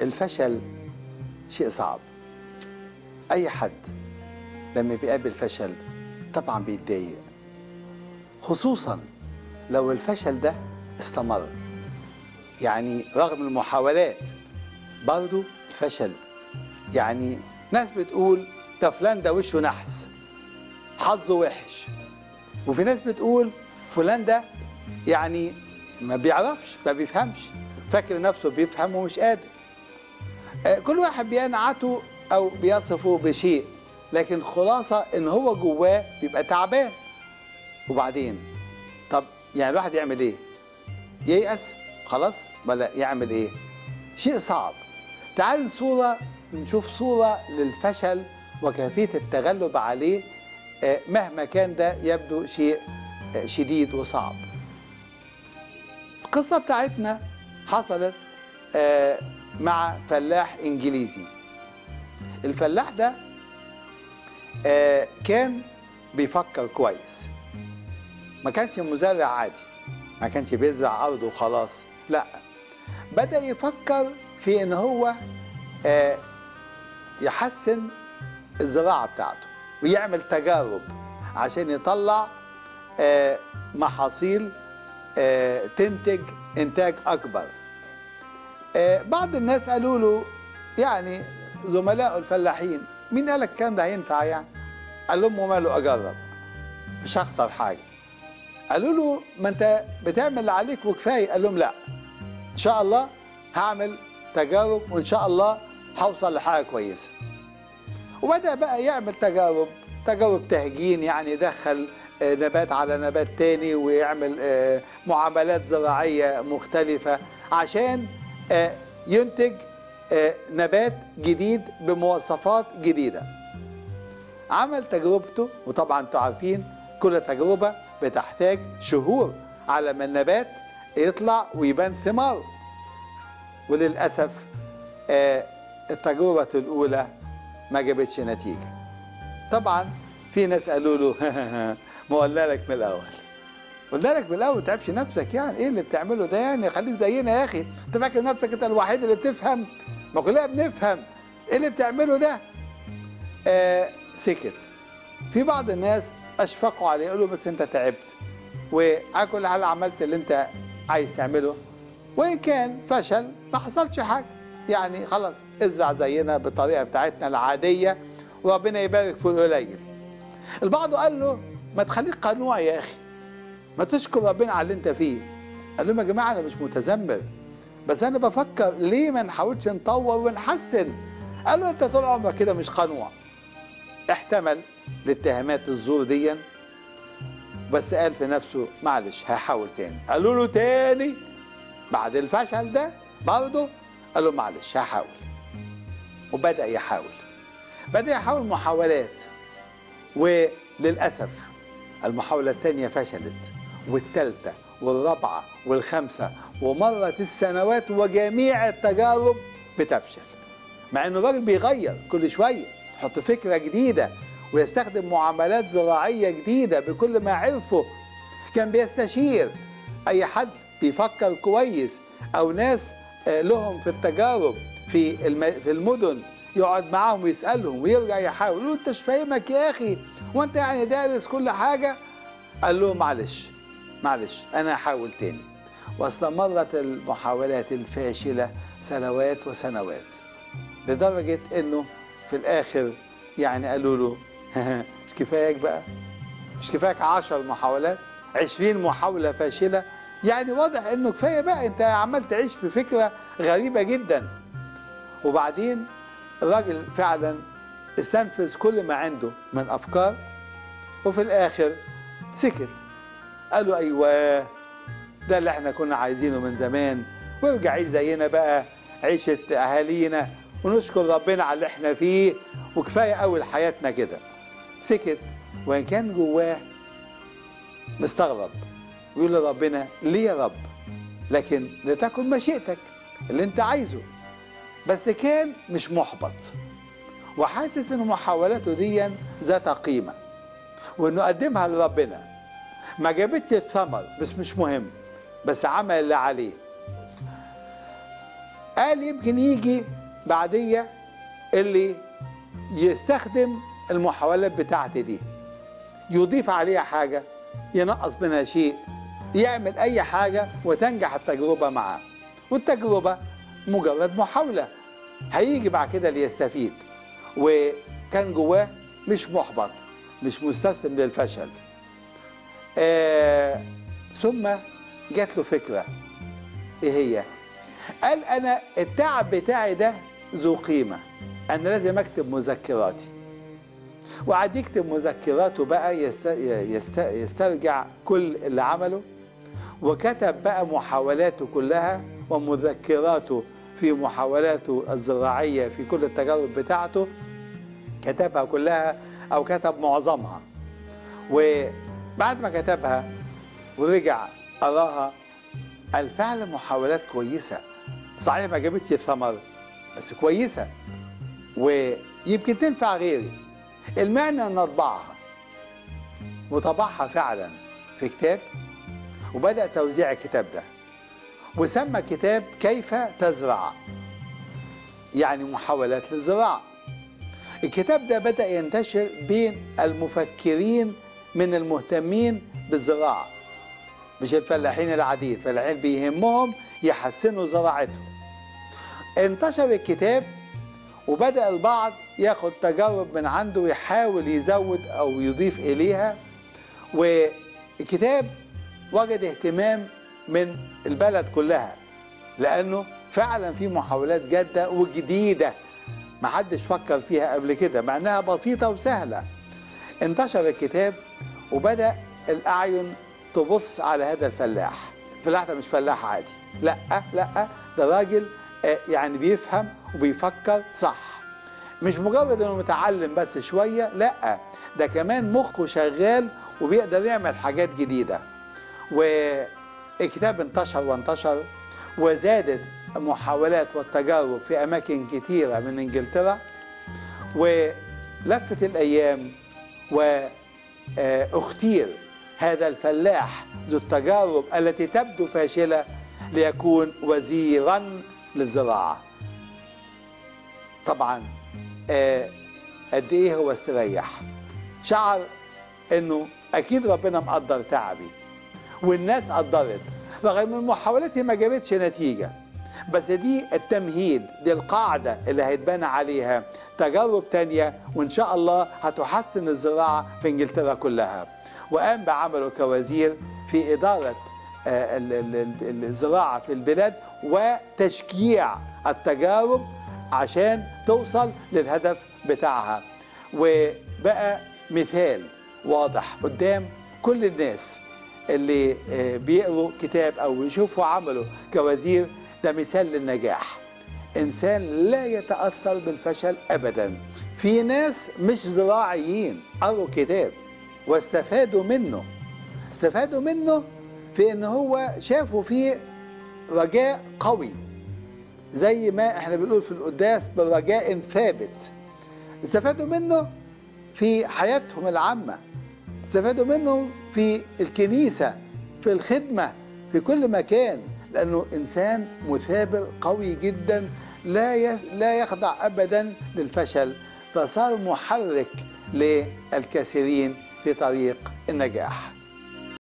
الفشل شيء صعب اي حد لما بيقابل فشل طبعا بيتضايق خصوصا لو الفشل ده استمر يعني رغم المحاولات برضه الفشل يعني ناس بتقول ده فلان ده وشه نحس حظه وحش وفي ناس بتقول فلان ده يعني ما بيعرفش ما بيفهمش فاكر نفسه بيفهم ومش قادر آه، كل واحد بينعته او بيصفه بشيء لكن خلاصه ان هو جواه بيبقى تعبان وبعدين طب يعني الواحد يعمل ايه ييأس خلاص ولا يعمل ايه شيء صعب تعالوا صورة نشوف صورة للفشل وكيفية التغلب عليه آه، مهما كان ده يبدو شيء آه، شديد وصعب القصة بتاعتنا حصلت آه، مع فلاح إنجليزي الفلاح ده آه، كان بيفكر كويس ما كانش مزارع عادي ما كانش بيزرع أرضه وخلاص لا بدأ يفكر في إن هو آه، يحسن الزراعة بتاعته ويعمل تجارب عشان يطلع آه، محاصيل آه، تنتج إنتاج أكبر آه، بعض الناس قالوا له يعني زملائه الفلاحين مين قال لك الكلام ده هينفع يعني؟ قال لهم وماله أجرب مش هخسر حاجة قالوا له ما أنت بتعمل اللي عليك وكفاية قال لهم لا إن شاء الله هعمل تجارب وإن شاء الله هوصل لحاجة كويسة وبدأ بقى يعمل تجارب تجارب تهجين يعني يدخل آه، نبات على نبات تاني ويعمل آه، معاملات زراعية مختلفة عشان آه، ينتج آه، نبات جديد بمواصفات جديدة عمل تجربته وطبعا انتوا عارفين كل تجربة بتحتاج شهور على ما النبات يطلع ويبان ثمار وللأسف آه، التجربة الأولى ما جابتش نتيجة طبعا في ناس قالوا له ما قلنا لك من الأول قلنا لك من الأول ما تعبش نفسك يعني إيه اللي بتعمله ده يعني خليك زينا يا أخي أنت فاكر نفسك أنت الوحيد اللي بتفهم ما كلنا بنفهم إيه اللي بتعمله ده آه سكت في بعض الناس أشفقوا عليه يقولوا بس أنت تعبت وعلى كل حال عملت اللي أنت عايز تعمله وإن كان فشل ما حصلش حاجة يعني خلاص ازرع زينا بالطريقة بتاعتنا العادية وربنا يبارك في القليل البعض قال له ما تخليك قنوع يا أخي ما تشكر ربنا على اللي أنت فيه قال لهم يا جماعة أنا مش متذمر بس أنا بفكر ليه ما نحاولش نطور ونحسن قال له أنت طول عمرك كده مش قنوع احتمل الاتهامات الزور دي بس قال في نفسه معلش هحاول تاني قالوا له تاني بعد الفشل ده برضه قال له معلش هحاول وبدأ يحاول بدأ يحاول محاولات وللأسف المحاولة الثانية فشلت والثالثة والرابعة والخامسة ومرت السنوات وجميع التجارب بتفشل مع انه الراجل بيغير كل شوية يحط فكرة جديدة ويستخدم معاملات زراعية جديدة بكل ما عرفه كان بيستشير أي حد بيفكر كويس أو ناس آه، لهم في التجارب في الم- في المدن يقعد معاهم ويسألهم ويرجع يحاول يقول انت مش فاهمك يا اخي وانت يعني دارس كل حاجة قال له معلش معلش انا هحاول تاني واستمرت المحاولات الفاشلة سنوات وسنوات لدرجة انه في الاخر يعني قالوا له مش كفايك بقى مش كفايك عشر محاولات عشرين محاولة فاشلة يعني واضح انه كفاية بقى انت عمال تعيش في فكرة غريبة جدا وبعدين الراجل فعلا استنفذ كل ما عنده من افكار وفي الاخر سكت قالوا ايوه ده اللي احنا كنا عايزينه من زمان وارجع عيش زينا بقى عيشة اهالينا ونشكر ربنا على اللي احنا فيه وكفايه قوي حياتنا كده سكت وان كان جواه مستغرب ويقول لربنا ليه يا رب لكن لتكن مشيئتك اللي انت عايزه بس كان مش محبط وحاسس ان محاولاته دي ذات قيمه وانه قدمها لربنا ما جابتش الثمر بس مش مهم بس عمل اللي عليه قال يمكن يجي بعديه اللي يستخدم المحاولات بتاعتي دي يضيف عليها حاجه ينقص منها شيء يعمل اي حاجه وتنجح التجربه معاه والتجربه مجرد محاوله هيجي بعد كده ليستفيد وكان جواه مش محبط مش مستسلم للفشل آه ثم جات له فكره ايه هي قال انا التعب بتاعي ده ذو قيمه انا لازم اكتب مذكراتي وقعد يكتب مذكراته بقى يست... يست... يسترجع كل اللي عمله وكتب بقى محاولاته كلها ومذكراته في محاولاته الزراعية في كل التجارب بتاعته كتبها كلها أو كتب معظمها وبعد ما كتبها ورجع قراها قال فعلا محاولات كويسة صحيح ما جابتش ثمر بس كويسة ويمكن تنفع غيري المعنى ان اطبعها وطبعها فعلا في كتاب وبدا توزيع الكتاب ده وسمى الكتاب كيف تزرع يعني محاولات للزراعه الكتاب ده بدا ينتشر بين المفكرين من المهتمين بالزراعه مش الفلاحين العاديين الفلاحين بيهمهم يحسنوا زراعتهم انتشر الكتاب وبدأ البعض ياخد تجارب من عنده ويحاول يزود أو يضيف إليها والكتاب وجد اهتمام من البلد كلها لأنه فعلا في محاولات جادة وجديدة محدش فكر فيها قبل كده مع انها بسيطة وسهلة انتشر الكتاب وبدأ الأعين تبص على هذا الفلاح الفلاح ده مش فلاح عادي لا لا ده راجل يعني بيفهم وبيفكر صح مش مجرد انه متعلم بس شويه لا ده كمان مخه شغال وبيقدر يعمل حاجات جديده والكتاب انتشر وانتشر وزادت المحاولات والتجارب في اماكن كتيره من انجلترا ولفت الايام واختير هذا الفلاح ذو التجارب التي تبدو فاشله ليكون وزيرا للزراعه طبعا آه قد ايه هو استريح شعر انه اكيد ربنا مقدر تعبي والناس قدرت رغم من محاولتي ما جابتش نتيجه بس دي التمهيد دي القاعده اللي هيتبنى عليها تجارب تانية وان شاء الله هتحسن الزراعه في انجلترا كلها وقام بعمله كوزير في اداره آه الزراعه في البلاد وتشجيع التجارب عشان توصل للهدف بتاعها وبقى مثال واضح قدام كل الناس اللي بيقروا كتاب او يشوفوا عمله كوزير ده مثال للنجاح انسان لا يتاثر بالفشل ابدا في ناس مش زراعيين قروا كتاب واستفادوا منه استفادوا منه في ان هو شافوا فيه رجاء قوي زي ما احنا بنقول في القداس برجاء ثابت استفادوا منه في حياتهم العامة استفادوا منه في الكنيسة في الخدمة في كل مكان لأنه إنسان مثابر قوي جدا لا يس لا يخضع أبدا للفشل فصار محرك للكثيرين في طريق النجاح